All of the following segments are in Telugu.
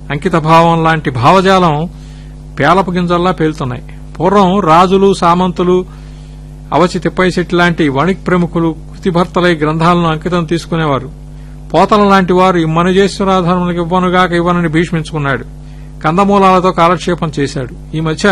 అంకితభావం లాంటి భావజాలం పేలపు గింజల్లా పేలుతున్నాయి పూర్వం రాజులు సామంతులు అవచి తిప్పైశెట్టి లాంటి వణిక్ ప్రముఖులు కృతిభర్తలై గ్రంథాలను అంకితం తీసుకునేవారు పోతల లాంటి వారు ఇమ్మనుజేశ్వరాధర్మలకు ఇవ్వనుగాక ఇవ్వనని భీష్మించుకున్నాడు కందమూలాలతో కాలక్షేపం చేశాడు ఈ మధ్య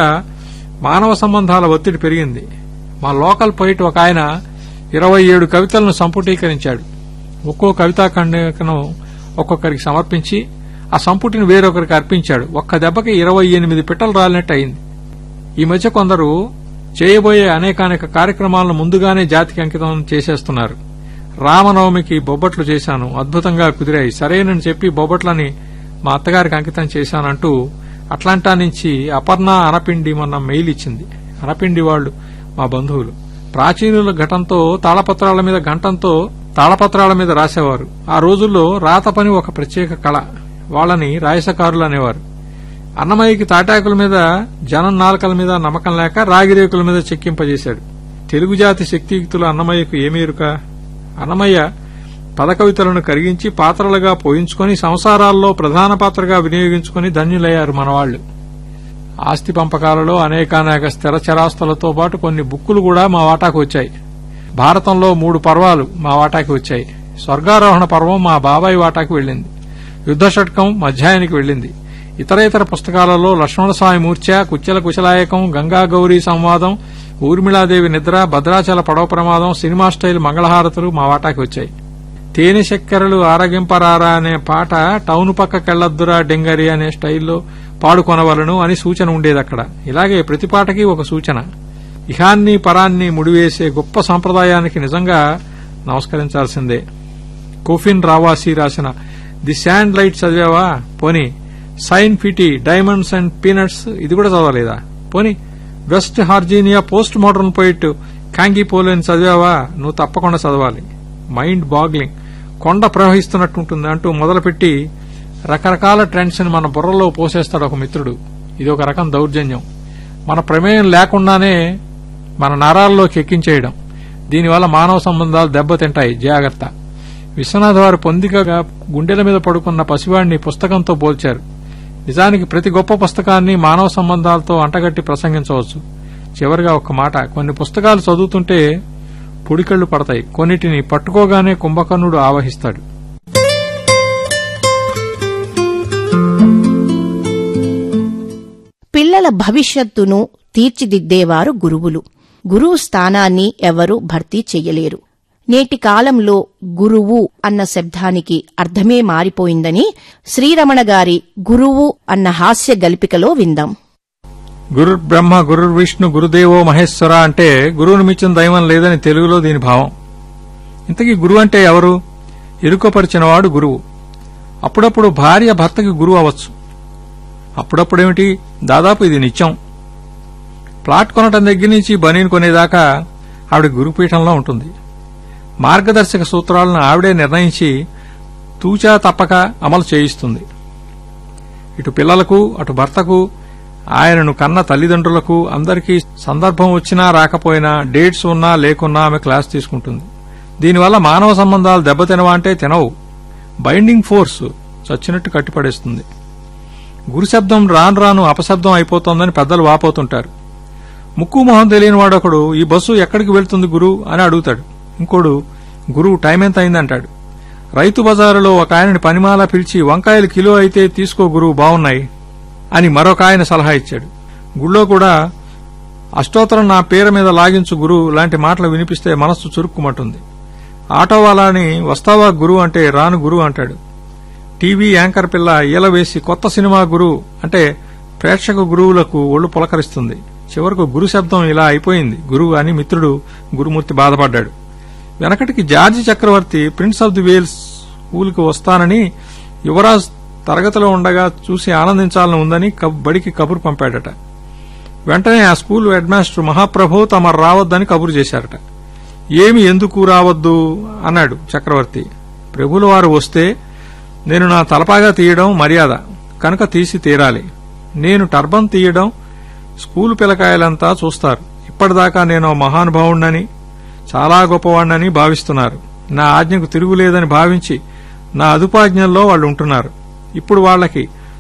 మానవ సంబంధాల ఒత్తిడి పెరిగింది మా లోకల్ పోయిట్ ఒక ఆయన ఇరవై ఏడు కవితలను సంపుటీకరించాడు ఒక్కో కవితా ఖండికను ఒక్కొక్కరికి సమర్పించి ఆ సంపుటిని వేరొకరికి అర్పించాడు ఒక్క దెబ్బకి ఇరవై ఎనిమిది పిట్టలు రాలినట్టు అయింది ఈ మధ్య కొందరు చేయబోయే అనేకానేక కార్యక్రమాలను ముందుగానే జాతికి అంకితం చేసేస్తున్నారు రామనవమికి బొబ్బట్లు చేశాను అద్భుతంగా కుదిరాయి సరేనని చెప్పి బొబ్బట్లని మా అత్తగారికి అంకితం చేశానంటూ అట్లాంటా నుంచి అపర్ణ అనపిండి మొన్న మెయిల్ ఇచ్చింది అనపిండి వాళ్ళు మా బంధువులు ప్రాచీనుల ఘటంతో తాళపత్రాల మీద గంటంతో తాళపత్రాల మీద రాసేవారు ఆ రోజుల్లో రాత పని ఒక ప్రత్యేక కళ వాళ్ళని రాయసకారులు అనేవారు అన్నమయ్యకి తాటాకుల మీద జనం నాలుకల మీద నమ్మకం లేక రాగిరేకుల మీద చెక్కింపజేశాడు తెలుగు జాతి శక్తియుక్తులు అన్నమయ్యకు ఏమీరుక అన్నమయ్య పదకవితలను కరిగించి పాత్రలుగా పోయించుకొని సంసారాల్లో ప్రధాన పాత్రగా వినియోగించుకుని ధన్యులయ్యారు మనవాళ్లు ఆస్తి పంపకాలలో అనేకానేక స్థిర చరాస్తులతో పాటు కొన్ని బుక్కులు కూడా మా వాటాకు వచ్చాయి భారతంలో మూడు పర్వాలు మా వాటాకి వచ్చాయి స్వర్గారోహణ పర్వం మా బాబాయ్ వాటాకి వెళ్ళింది యుద్ధ షట్కం మధ్యాయానికి వెళ్ళింది ఇతర ఇతర పుస్తకాలలో లక్ష్మణస్వామి మూర్ఛ కుచ్చెల కుశలాయకం గంగా గౌరీ సంవాదం ఊర్మిళాదేవి నిద్ర భద్రాచల పడవ ప్రమాదం సినిమా స్టైల్ మంగళహారతులు మా వాటాకి వచ్చాయి తేనె చక్కెరలు ఆరగింపరారా అనే పాట టౌన్ పక్కకెళ్లొద్దురా డెంగరి అనే స్టైల్లో పాడుకొనవలను అని సూచన ఉండేది అక్కడ ఇలాగే ప్రతి పాటకి ఒక సూచన ఇహాన్ని పరాన్ని ముడివేసే గొప్ప సంప్రదాయానికి నిజంగా నమస్కరించాల్సిందే కోఫిన్ రావాసి రాసిన ది శాండ్ లైట్ చదివావా పోని సైన్ ఫిటీ డైమండ్స్ అండ్ పీనట్స్ ఇది కూడా చదవలేదా పోని West Virginia post modern poet కాంగి పోలేని చదివావా నువ్వు తప్పకుండా చదవాలి మైండ్ బాగ్లింగ్ కొండ ప్రవహిస్తున్నట్టుంటుంది అంటూ మొదలుపెట్టి రకరకాల ట్రెండ్స్ ని మన బుర్రలో పోసేస్తాడు ఒక మిత్రుడు ఇది ఒక రకం దౌర్జన్యం మన ప్రమేయం లేకుండానే మన నరాల్లోకి ఎక్కించేయడం దీనివల్ల మానవ సంబంధాలు దెబ్బతింటాయి జాగ్రత్త విశ్వనాథ్ వారు పొందికగా గుండెల మీద పడుకున్న పసివాడిని పుస్తకంతో పోల్చారు నిజానికి ప్రతి గొప్ప పుస్తకాన్ని మానవ సంబంధాలతో అంటగట్టి ప్రసంగించవచ్చు చివరిగా ఒక మాట కొన్ని పుస్తకాలు చదువుతుంటే పొడికళ్లు పడతాయి కొన్నిటిని పట్టుకోగానే కుంభకర్ణుడు ఆవహిస్తాడు పిల్లల భవిష్యత్తును తీర్చిదిద్దేవారు గురువులు గురువు స్థానాన్ని ఎవరూ భర్తీ చెయ్యలేరు నేటి కాలంలో గురువు అన్న శబ్దానికి అర్థమే మారిపోయిందని శ్రీరమణ గారి గురువు అన్న హాస్య గల్పికలో విందాం గురుర్ బ్రహ్మ గురుర్ విష్ణు గురుదేవో మహేశ్వర అంటే గురువును మించిన దైవం లేదని తెలుగులో దీని భావం ఇంతకీ గురువు అంటే ఎవరు ఇరుకపరిచినవాడు గురువు అప్పుడప్పుడు భార్య భర్తకి గురువు అవ్వచ్చు అప్పుడప్పుడేమిటి దాదాపు ఇది నిత్యం ప్లాట్ కొనటం దగ్గర నుంచి బనీన్ కొనేదాకా ఆవిడ గురుపీఠంలో ఉంటుంది మార్గదర్శక సూత్రాలను ఆవిడే నిర్ణయించి తూచా తప్పక అమలు చేయిస్తుంది ఇటు పిల్లలకు అటు భర్తకు ఆయనను కన్న తల్లిదండ్రులకు అందరికీ సందర్భం వచ్చినా రాకపోయినా డేట్స్ ఉన్నా లేకున్నా ఆమె క్లాస్ తీసుకుంటుంది దీనివల్ల మానవ సంబంధాలు దెబ్బతినవా అంటే తినవు బైండింగ్ ఫోర్స్ చచ్చినట్టు కట్టిపడేస్తుంది గురుశబ్దం రాను రాను అపశబ్దం అయిపోతోందని పెద్దలు వాపోతుంటారు ముక్కు మొహం తెలియని వాడొకడు ఈ బస్సు ఎక్కడికి వెళ్తుంది గురు అని అడుగుతాడు ఇంకోడు గురువు టైం ఎంత అయిందంటాడు రైతు బజారులో ఒక ఆయనని పనిమాల పిలిచి వంకాయలు కిలో అయితే తీసుకో గురువు బాగున్నాయి అని మరొక ఆయన సలహా ఇచ్చాడు గుళ్ళో కూడా అష్టోత్తరం నా పేరు మీద లాగించు గురువు లాంటి మాటలు వినిపిస్తే మనస్సు చురుక్కుమంటుంది ఆటో వాళ్ళని వస్తావా గురువు అంటే రాను గురువు అంటాడు టీవీ యాంకర్ పిల్ల ఈల వేసి కొత్త సినిమా గురువు అంటే ప్రేక్షక గురువులకు ఒళ్ళు పులకరిస్తుంది చివరకు గురు శబ్దం ఇలా అయిపోయింది గురువు అని మిత్రుడు గురుమూర్తి బాధపడ్డాడు వెనకటికి జార్జి చక్రవర్తి ప్రిన్స్ ఆఫ్ ది వేల్స్ స్కూల్కి వస్తానని యువరాజ్ తరగతిలో ఉండగా చూసి ఆనందించాలని ఉందని కబ్- బడికి కబురు పంపాడట వెంటనే ఆ స్కూల్ హెడ్ మాస్టర్ మహాప్రభు తమ రావద్దని కబురు చేశారట ఏమి ఎందుకు రావద్దు అన్నాడు చక్రవర్తి ప్రభుల వారు వస్తే నేను నా తలపాగా తీయడం మర్యాద కనుక తీసి తీరాలి నేను టర్బన్ తీయడం స్కూలు పిల్లకాయలంతా చూస్తారు ఇప్పటిదాకా నేను మహానుభావుణ్ణని చాలా గొప్పవాణ్ణని భావిస్తున్నారు నా ఆజ్ఞకు తిరుగులేదని భావించి నా అదుపాజ్ఞల్లో వాళ్ళు ఉంటున్నారు ఇప్పుడు వాళ్ళకి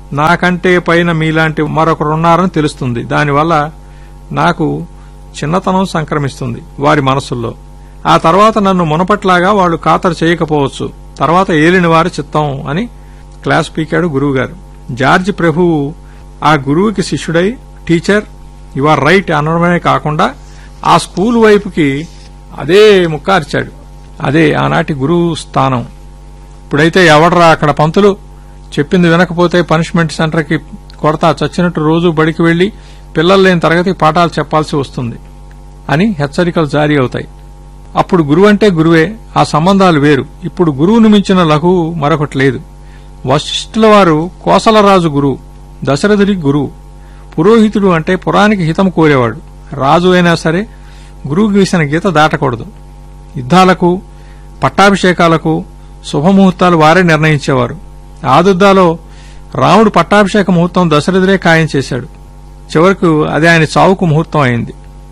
నాకంటే పైన మీలాంటి మరొకరున్నారని తెలుస్తుంది దానివల్ల నాకు చిన్నతనం సంక్రమిస్తుంది వారి మనసుల్లో ఆ తర్వాత నన్ను మునపట్లాగా వాళ్ళు ఖాతరు చేయకపోవచ్చు తర్వాత ఏలిన వారి చిత్తం అని క్లాస్ పీకాడు గురువుగారు జార్జి ప్రభువు ఆ గురువుకి శిష్యుడై టీచర్ యు ఆర్ రైట్ అనడమే కాకుండా ఆ స్కూల్ వైపుకి అదే ముక్కార్చాడు అదే ఆనాటి గురువు స్థానం ఇప్పుడైతే ఎవడరా అక్కడ పంతులు చెప్పింది వినకపోతే పనిష్మెంట్ సెంటర్కి కొడతా చచ్చినట్టు రోజు బడికి వెళ్లి పిల్లలు లేని తరగతి పాఠాలు చెప్పాల్సి వస్తుంది అని హెచ్చరికలు జారీ అవుతాయి అప్పుడు గురువు అంటే గురువే ఆ సంబంధాలు వేరు ఇప్పుడు గురువును మించిన లఘువు మరొకటి లేదు వశిష్ఠుల వారు కోసలరాజు గురువు దశరథుడి గురువు పురోహితుడు అంటే పురానికి హితం కోరేవాడు రాజు అయినా సరే గురువు గీసిన గీత దాటకూడదు యుద్ధాలకు పట్టాభిషేకాలకు శుభముహూర్తాలు వారే నిర్ణయించేవారు ఆదుద్దాలో రాముడు పట్టాభిషేక ముహూర్తం దశరథుడే ఖాయం చేశాడు చివరకు అది ఆయన చావుకు ముహూర్తం అయింది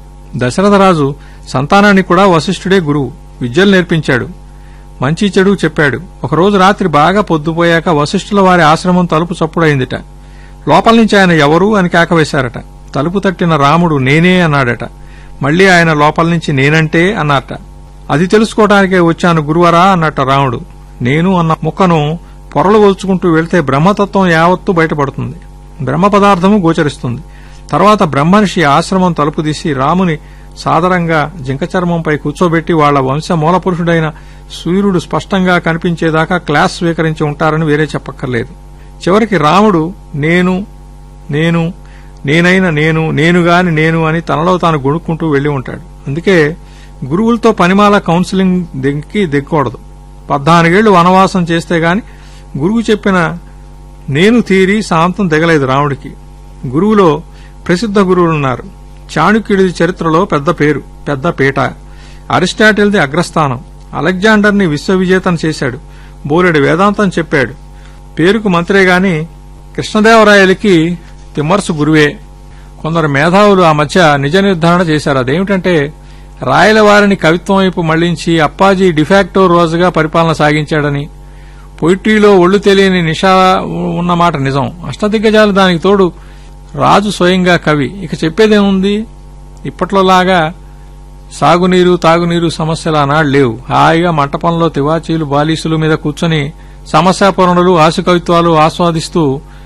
దశరథరాజు సంతానానికి కూడా వశిష్ఠుడే గురువు విద్యలు నేర్పించాడు మంచి చెడు చెప్పాడు ఒకరోజు రాత్రి బాగా పొద్దుపోయాక వశిష్ఠుల వారి ఆశ్రమం తలుపు చప్పుడైందిట లోపల నుంచి ఆయన ఎవరు అని కేకవేశారట తలుపు తట్టిన రాముడు నేనే అన్నాడట మళ్లీ ఆయన లోపల నుంచి నేనంటే అన్నట అది తెలుసుకోవడానికే వచ్చాను గురువరా అన్నట్ట రాముడు నేను అన్న ముక్కను పొరలు ఒలుచుకుంటూ వెళ్తే బ్రహ్మతత్వం యావత్తు బయటపడుతుంది బ్రహ్మ పదార్థము గోచరిస్తుంది తర్వాత బ్రహ్మర్షి ఆశ్రమం తలుపు తీసి రాముని సాదరంగా జింక చర్మంపై కూర్చోబెట్టి వాళ్ల వంశ మూలపురుషుడైన సూర్యుడు స్పష్టంగా కనిపించేదాకా క్లాస్ స్వీకరించి ఉంటారని వేరే చెప్పక్కర్లేదు చివరికి రాముడు నేను నేను నేనైన నేను నేనుగాని నేను అని తనలో తాను గొణుక్కుంటూ వెళ్లి ఉంటాడు అందుకే గురువులతో పనిమాల కౌన్సిలింగ్ దిక్కి దిక్కకూడదు పద్నాలుగేళ్లు వనవాసం చేస్తే గాని గురువు చెప్పిన నేను తీరి శాంతం దిగలేదు రాముడికి గురువులో ప్రసిద్ధ గురువులున్నారు చాణుక్యుడి చరిత్రలో పెద్ద పేరు పెద్ద పీట అరిస్టాటిల్ది అగ్రస్థానం అలెగ్జాండర్ని విశ్వవిజేతను చేశాడు బోలెడు వేదాంతం చెప్పాడు పేరుకు మంత్రే గాని కృష్ణదేవరాయలకి తిమ్మర్సు గురువే కొందరు మేధావులు ఆ మధ్య నిజ నిర్ధారణ చేశారు అదేమిటంటే రాయల వారిని కవిత్వం వైపు మళ్లించి అప్పాజీ డిఫాక్టో రోజుగా పరిపాలన సాగించాడని పొయిట్రీలో ఒళ్ళు తెలియని నిషా ఉన్నమాట నిజం అష్టదిగ్గజాలు దానికి తోడు రాజు స్వయంగా కవి ఇక చెప్పేదేముంది ఇప్పట్లోలాగా సాగునీరు తాగునీరు సమస్యలు ఆనాడు లేవు హాయిగా మంటపంలో తివాచీలు బాలీసుల మీద కూర్చొని సమస్యాపూరణలు ఆశకవిత్వాలు ఆస్వాదిస్తూ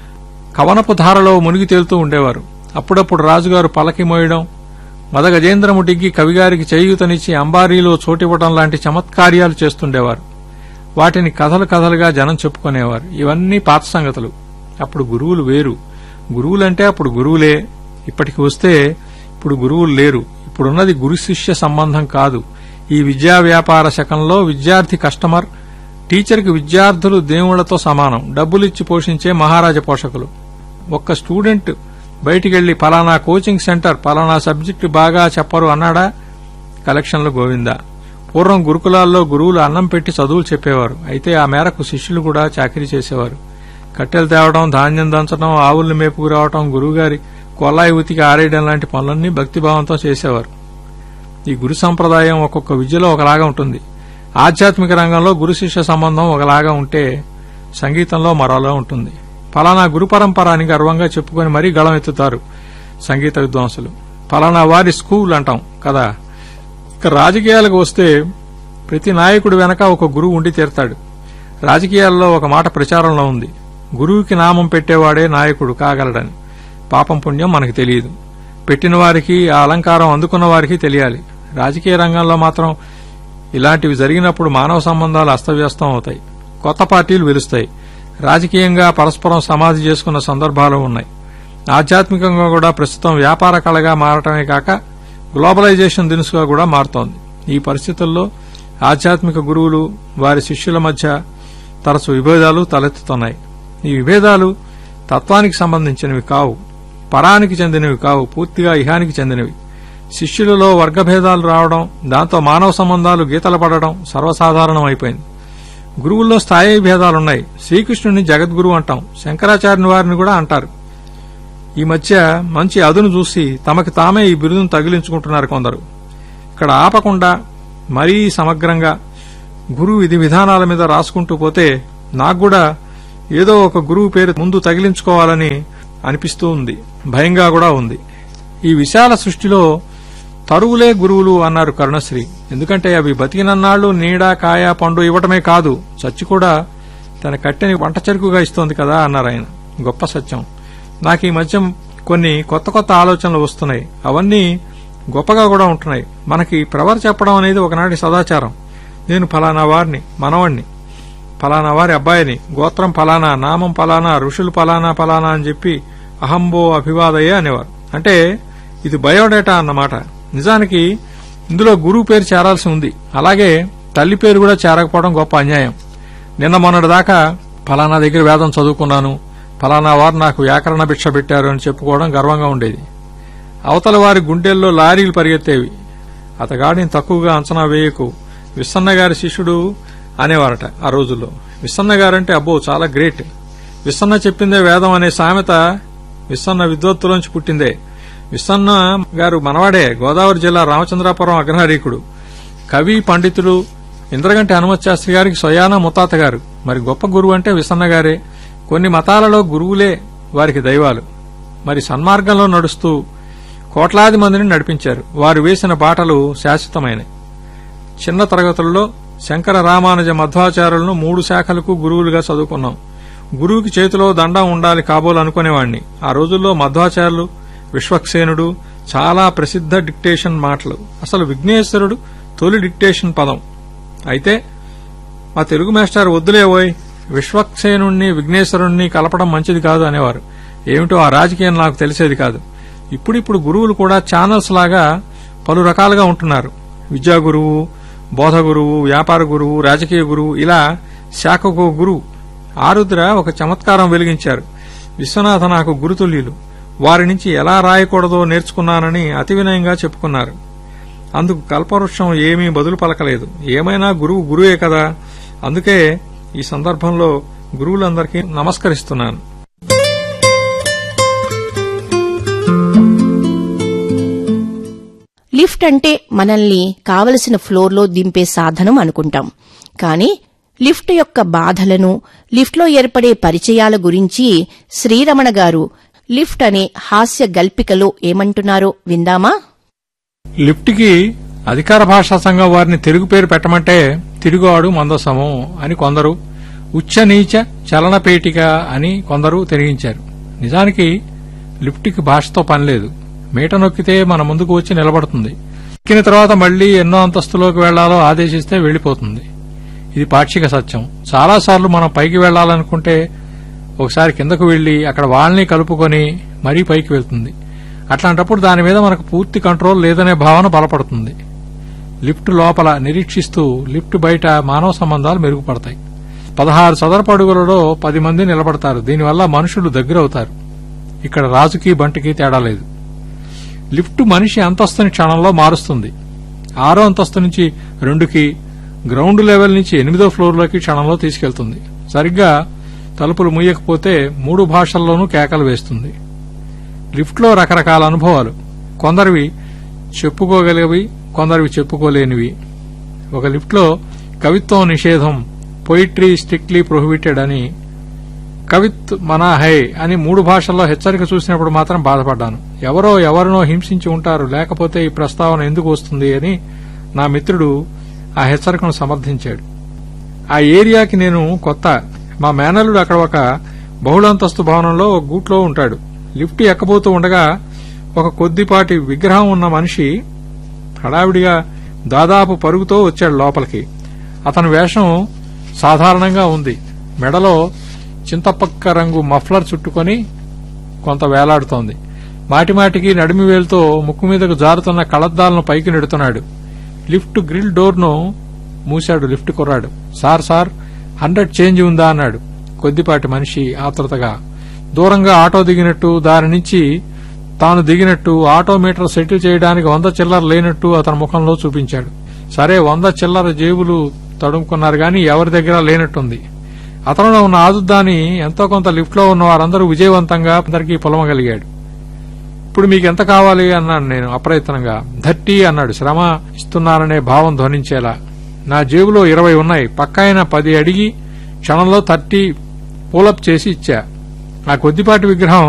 కవనపు ధారలో మునిగి తేలుతూ ఉండేవారు అప్పుడప్పుడు రాజుగారు పలకి మోయడం మదగజేంద్రము డిగ్గి కవిగారికి చేయూతనిచ్చి అంబారీలో చోటివ్వడం లాంటి చమత్కార్యాలు చేస్తుండేవారు వాటిని కథలు కథలుగా జనం చెప్పుకునేవారు ఇవన్నీ పాత సంగతులు అప్పుడు గురువులు వేరు గురువులంటే అప్పుడు గురువులే ఇప్పటికి వస్తే ఇప్పుడు గురువులు లేరు ఇప్పుడున్నది గురు శిష్య సంబంధం కాదు ఈ విద్యా వ్యాపార శకంలో విద్యార్థి కస్టమర్ టీచర్కి విద్యార్థులు దేవుళ్లతో సమానం డబ్బులిచ్చి పోషించే మహారాజ పోషకులు ఒక్క స్టూడెంట్ బయటికెళ్లి పలానా కోచింగ్ సెంటర్ పలానా సబ్జెక్టు బాగా చెప్పరు అన్నాడా కలెక్షన్లు గోవిందా పూర్వం గురుకులాల్లో గురువులు అన్నం పెట్టి చదువులు చెప్పేవారు అయితే ఆ మేరకు శిష్యులు కూడా చాకరీ చేసేవారు కట్టెలు తేవడం ధాన్యం దంచడం ఆవుల్ని మేపుకు రావడం గురువుగారి కొల్లాయి ఉతికి ఆరేయడం లాంటి పనులన్నీ భక్తిభావంతో చేసేవారు ఈ గురు సంప్రదాయం ఒక్కొక్క విద్యలో ఒకలాగా ఉంటుంది ఆధ్యాత్మిక రంగంలో గురు శిష్య సంబంధం ఒకలాగా ఉంటే సంగీతంలో మరోలా ఉంటుంది ఫలానా గురు పరంపర అని గర్వంగా చెప్పుకొని మరీ గళం ఎత్తుతారు సంగీత విద్వాంసులు ఫలానా వారి స్కూల్ అంటాం కదా ఇక రాజకీయాలకు వస్తే ప్రతి నాయకుడు వెనక ఒక గురువు ఉండి తీరతాడు రాజకీయాల్లో ఒక మాట ప్రచారంలో ఉంది గురువుకి నామం పెట్టేవాడే నాయకుడు కాగలడని పాపం పుణ్యం మనకు తెలియదు పెట్టిన వారికి ఆ అలంకారం అందుకున్న వారికి తెలియాలి రాజకీయ రంగంలో మాత్రం ఇలాంటివి జరిగినప్పుడు మానవ సంబంధాలు అస్తవ్యస్తం అవుతాయి కొత్త పార్టీలు వెలుస్తాయి రాజకీయంగా పరస్పరం సమాధి చేసుకున్న సందర్భాలు ఉన్నాయి ఆధ్యాత్మికంగా కూడా ప్రస్తుతం వ్యాపార కళగా మారటమే కాక గ్లోబలైజేషన్ దినుసుగా కూడా మారుతోంది ఈ పరిస్థితుల్లో ఆధ్యాత్మిక గురువులు వారి శిష్యుల మధ్య తరచు విభేదాలు తలెత్తుతున్నాయి ఈ విభేదాలు తత్వానికి సంబంధించినవి కావు పరానికి చెందినవి కావు పూర్తిగా ఇహానికి చెందినవి శిష్యులలో వర్గభేదాలు రావడం దాంతో మానవ సంబంధాలు గీతలు పడడం సర్వసాధారణం అయిపోయింది గురువుల్లో స్థాయి భేదాలున్నాయి శ్రీకృష్ణుని జగద్గురు అంటాం శంకరాచార్యుని వారిని కూడా అంటారు ఈ మధ్య మంచి అదును చూసి తమకి తామే ఈ బిరుదును తగిలించుకుంటున్నారు కొందరు ఇక్కడ ఆపకుండా మరీ సమగ్రంగా గురువు విధి విధానాల మీద రాసుకుంటూ పోతే నాకు కూడా ఏదో ఒక గురువు పేరు ముందు తగిలించుకోవాలని అనిపిస్తూ ఉంది భయంగా కూడా ఉంది ఈ విశాల సృష్టిలో తరువులే గురువులు అన్నారు కరుణశ్రీ ఎందుకంటే అవి బతికినన్నాళ్లు నీడ కాయ పండు ఇవ్వటమే కాదు చచ్చి కూడా తన కట్టెని వంట చెరుకుగా ఇస్తోంది కదా అన్నారు ఆయన గొప్ప సత్యం నాకు ఈ మధ్య కొన్ని కొత్త కొత్త ఆలోచనలు వస్తున్నాయి అవన్నీ గొప్పగా కూడా ఉంటున్నాయి మనకి ప్రవర్ చెప్పడం అనేది ఒకనాటి సదాచారం నేను ఫలానా వారిని మనవణ్ణి ఫలానా వారి అబ్బాయిని గోత్రం ఫలానా నామం ఫలానా ఋషులు ఫలానా ఫలానా అని చెప్పి అహంబో అభివాదయ్య అనేవారు అంటే ఇది బయోడేటా అన్నమాట నిజానికి ఇందులో గురువు పేరు చేరాల్సి ఉంది అలాగే తల్లి పేరు కూడా చేరకపోవడం గొప్ప అన్యాయం నిన్న మొన్నటి దాకా ఫలానా దగ్గర వేదం చదువుకున్నాను ఫలానా వారు నాకు వ్యాకరణ భిక్ష పెట్టారు అని చెప్పుకోవడం గర్వంగా ఉండేది అవతల వారి గుండెల్లో లారీలు పరిగెత్తేవి అతగాడిని తక్కువగా అంచనా వేయకు విస్సన్న గారి శిష్యుడు అనేవారట ఆ రోజుల్లో విస్సన్న గారంటే అబ్బో చాలా గ్రేట్ విస్సన్న చెప్పిందే వేదం అనే సామెత విస్సన్న విద్వత్తులోంచి పుట్టిందే విస్సన్న గారు మనవాడే గోదావరి జిల్లా రామచంద్రాపురం అగ్రహారీకుడు కవి పండితుడు ఇంద్రగంటి హనుమత్ శాస్త్రి గారికి స్వయాన ముత్తాత గారు మరి గొప్ప గురువు అంటే విసన్న గారే కొన్ని మతాలలో గురువులే వారికి దైవాలు మరి సన్మార్గంలో నడుస్తూ కోట్లాది మందిని నడిపించారు వారు వేసిన బాటలు శాశ్వతమైనవి చిన్న తరగతుల్లో శంకర రామానుజ మధ్వాచార్యులను మూడు శాఖలకు గురువులుగా చదువుకున్నాం గురువుకి చేతిలో దండం ఉండాలి కాబోలు అనుకునేవాణ్ణి ఆ రోజుల్లో మధ్వాచార్యులు విశ్వక్సేనుడు చాలా ప్రసిద్ధ డిక్టేషన్ మాటలు అసలు విఘ్నేశ్వరుడు తొలి డిక్టేషన్ పదం అయితే మా తెలుగు మాస్టర్ వద్దులే ఓయ్ విశ్వక్సేనుణ్ణి విఘ్నేశ్వరుణ్ణి కలపడం మంచిది కాదు అనేవారు ఏమిటో ఆ రాజకీయం నాకు తెలిసేది కాదు ఇప్పుడిప్పుడు గురువులు కూడా ఛానల్స్ లాగా పలు రకాలుగా ఉంటున్నారు విద్యా గురువు బోధ గురువు వ్యాపార గురువు రాజకీయ గురువు ఇలా శాఖకు గురువు ఆరుద్ర ఒక చమత్కారం వెలిగించారు విశ్వనాథ నాకు గురుతుల్యులు వారి నుంచి ఎలా రాయకూడదో నేర్చుకున్నానని అతి వినయంగా చెప్పుకున్నారు అందుకు కల్పవృక్షం ఏమీ బదులు పలకలేదు ఏమైనా గురువు గురువే కదా అందుకే ఈ సందర్భంలో గురువులందరికీ నమస్కరిస్తున్నాను లిఫ్ట్ అంటే మనల్ని కావలసిన ఫ్లోర్లో దింపే సాధనం అనుకుంటాం కానీ లిఫ్ట్ యొక్క బాధలను లిఫ్ట్లో ఏర్పడే పరిచయాల గురించి శ్రీరమణ గారు లిఫ్ట్ అనే హాస్య గల్పికలో ఏమంటున్నారో విందామా లిఫ్ట్కి అధికార భాషా సంఘం వారిని తెలుగు పేరు పెట్టమంటే తిరుగువాడు మందసము అని కొందరు ఉచ్చ నీచ చలనపేటిక అని కొందరు తిరిగించారు నిజానికి లిఫ్ట్కి భాషతో పనిలేదు మీట నొక్కితే మన ముందుకు వచ్చి నిలబడుతుంది ఎక్కిన తర్వాత మళ్లీ ఎన్నో అంతస్తులోకి వెళ్లాలో ఆదేశిస్తే వెళ్లిపోతుంది ఇది పాక్షిక సత్యం చాలాసార్లు మనం పైకి వెళ్లాలనుకుంటే ఒకసారి కిందకు వెళ్లి అక్కడ వాళ్ళని కలుపుకొని మరీ పైకి వెళ్తుంది అట్లాంటప్పుడు దాని మీద మనకు పూర్తి కంట్రోల్ లేదనే భావన బలపడుతుంది లిఫ్ట్ లోపల నిరీక్షిస్తూ లిఫ్ట్ బయట మానవ సంబంధాలు మెరుగుపడతాయి పదహారు చదరపు అడుగులలో పది మంది నిలబడతారు దీనివల్ల మనుషులు దగ్గరవుతారు ఇక్కడ రాజుకి బంటికి తేడా లేదు లిఫ్ట్ మనిషి అంతస్తుని క్షణంలో మారుస్తుంది ఆరో అంతస్తు నుంచి రెండుకి గ్రౌండ్ లెవెల్ నుంచి ఎనిమిదో ఫ్లోర్లోకి క్షణంలో తీసుకెళ్తుంది సరిగ్గా తలుపులు ముయ్యకపోతే మూడు భాషల్లోనూ కేకలు వేస్తుంది లిఫ్ట్లో రకరకాల అనుభవాలు కొందరివి చెప్పుకోగలిగవి కొందరివి చెప్పుకోలేనివి ఒక లిఫ్ట్లో కవిత్వం నిషేధం పొయిట్రీ స్ట్రిక్ట్లీ ప్రొహిబిటెడ్ అని కవిత్ మనా హై అని మూడు భాషల్లో హెచ్చరిక చూసినప్పుడు మాత్రం బాధపడ్డాను ఎవరో ఎవరినో హింసించి ఉంటారు లేకపోతే ఈ ప్రస్తావన ఎందుకు వస్తుంది అని నా మిత్రుడు ఆ హెచ్చరికను సమర్థించాడు ఆ ఏరియాకి నేను కొత్త మా మేనల్లుడు అక్కడ ఒక బహుళంతస్తు భవనంలో ఒక గూట్లో ఉంటాడు లిఫ్ట్ ఎక్కబోతూ ఉండగా ఒక కొద్దిపాటి విగ్రహం ఉన్న మనిషి హడావిడిగా దాదాపు పరుగుతో వచ్చాడు లోపలికి అతని వేషం సాధారణంగా ఉంది మెడలో చింతపక్క రంగు మఫ్లర్ చుట్టుకొని కొంత వేలాడుతోంది మాటిమాటికి నడిమి వేలుతో ముక్కు మీదకు జారుతున్న కళద్దాలను పైకి నెడుతున్నాడు లిఫ్ట్ గ్రిల్ డోర్ను మూశాడు లిఫ్ట్ కుర్రాడు సార్ సార్ హండ్రెడ్ చేంజ్ ఉందా అన్నాడు కొద్దిపాటి మనిషి ఆతృతగా దూరంగా ఆటో దిగినట్టు దాని నుంచి తాను దిగినట్టు ఆటో మీటర్ సెటిల్ చేయడానికి వంద చిల్లర లేనట్టు అతని ముఖంలో చూపించాడు సరే వంద చిల్లర జేబులు తడుముకున్నారు గాని ఎవరి దగ్గర లేనట్టుంది అతనిలో ఉన్న ఆదుద్దాని ఎంతో కొంత లిఫ్ట్లో ఉన్న వారందరూ విజయవంతంగా అందరికీ పొలమగలిగాడు ఇప్పుడు మీకు ఎంత కావాలి అన్నాను నేను అప్రయత్నంగా థర్టీ అన్నాడు శ్రమ ఇస్తున్నాననే భావం ధ్వనించేలా నా జేబులో ఇరవై ఉన్నాయి పక్కాయన పది అడిగి క్షణంలో థర్టీ పూలప్ చేసి ఇచ్చా ఆ కొద్దిపాటి విగ్రహం